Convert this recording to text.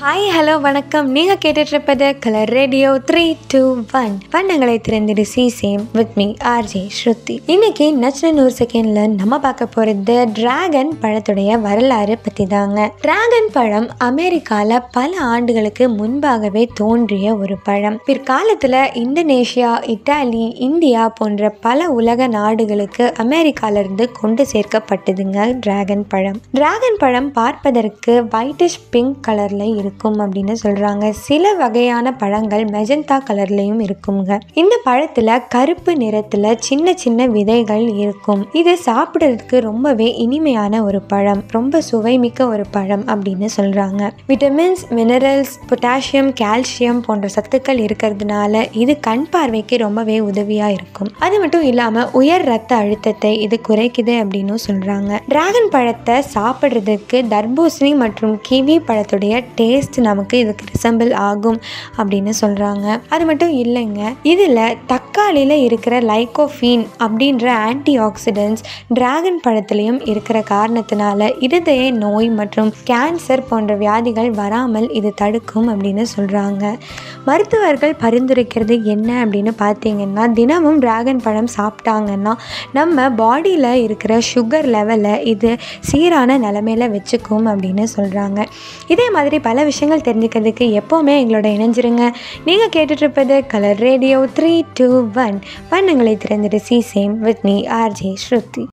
hi hello வணக்கம் நீங்கள் கேட்டுட்ருப்பது colour radio three two one வண்ணங்களை திறந்துடு see same with me RJ Shruti இன்னைக்கு நச்சு நூறு செகண்டில் நம்ம பார்க்க போகிறது டிராகன் பழத்துடைய வரலாறு பற்றி தாங்க டிராகன் பழம் அமெரிக்காவில் பல ஆண்டுகளுக்கு முன்பாகவே தோன்றிய ஒரு பழம் பிற்காலத்தில் இந்தோனேஷியா இத்தாலி இந்தியா போன்ற பல உலக நாடுகளுக்கு அமெரிக்காவிலிருந்து கொண்டு சேர்க்கப்பட்டதுங்க டிராகன் பழம் டிராகன் பழம் பார்ப்பதற்கு ஒயிட்டிஷ் பிங்க் கலரில் இருக்கும் அப்படின்னு சொல்கிறாங்க சில வகையான பழங்கள் மெஜந்தா கலர்லேயும் இருக்குங்க இந்த பழத்தில் கருப்பு நிறத்தில் சின்ன சின்ன விதைகள் இருக்கும் இது சாப்பிட்றதுக்கு ரொம்பவே இனிமையான ஒரு பழம் ரொம்ப சுவைமிக்க ஒரு பழம் அப்படின்னு சொல்கிறாங்க விட்டமின்ஸ் மினரல்ஸ் பொட்டாசியம் கால்சியம் போன்ற சத்துக்கள் இருக்கிறதுனால இது கண் பார்வைக்கு ரொம்பவே உதவியாக இருக்கும் அது மட்டும் இல்லாமல் உயர் ரத்த அழுத்தத்தை இது குறைக்குது அப்படின்னு சொல்கிறாங்க டிராகன் பழத்தை சாப்பிட்றதுக்கு தர்பூசணி மற்றும் கிவி பழத்துடைய டேஸ்ட் நமக்கு இதுக்கு ரிசம்பிள் ஆகும் அப்படின்னு சொல்கிறாங்க அது மட்டும் இல்லைங்க இதில் தக்காளியில் இருக்கிற லைகோஃபீன் அப்படின்ற ஆன்டி ஆக்சிடென்ட்ஸ் டிராகன் பழத்துலேயும் இருக்கிற காரணத்தினால இருதய நோய் மற்றும் கேன்சர் போன்ற வியாதிகள் வராமல் இது தடுக்கும் அப்படின்னு சொல்கிறாங்க மருத்துவர்கள் பரிந்துரைக்கிறது என்ன அப்படின்னு பார்த்தீங்கன்னா தினமும் டிராகன் பழம் சாப்பிட்டாங்கன்னா நம்ம பாடியில் இருக்கிற சுகர் லெவலை இது சீரான நிலமையில வச்சுக்கும் அப்படின்னு சொல்கிறாங்க இதே மாதிரி பல விஷயங்கள் தெரிஞ்சுக்கிறதுக்கு எப்போவுமே எங்களோட இணைஞ்சிருங்க நீங்கள் கேட்டுட்ருப்பது colour radio three two one வண்ணங்களை திறந்துட்டு see same with me RJ Shruti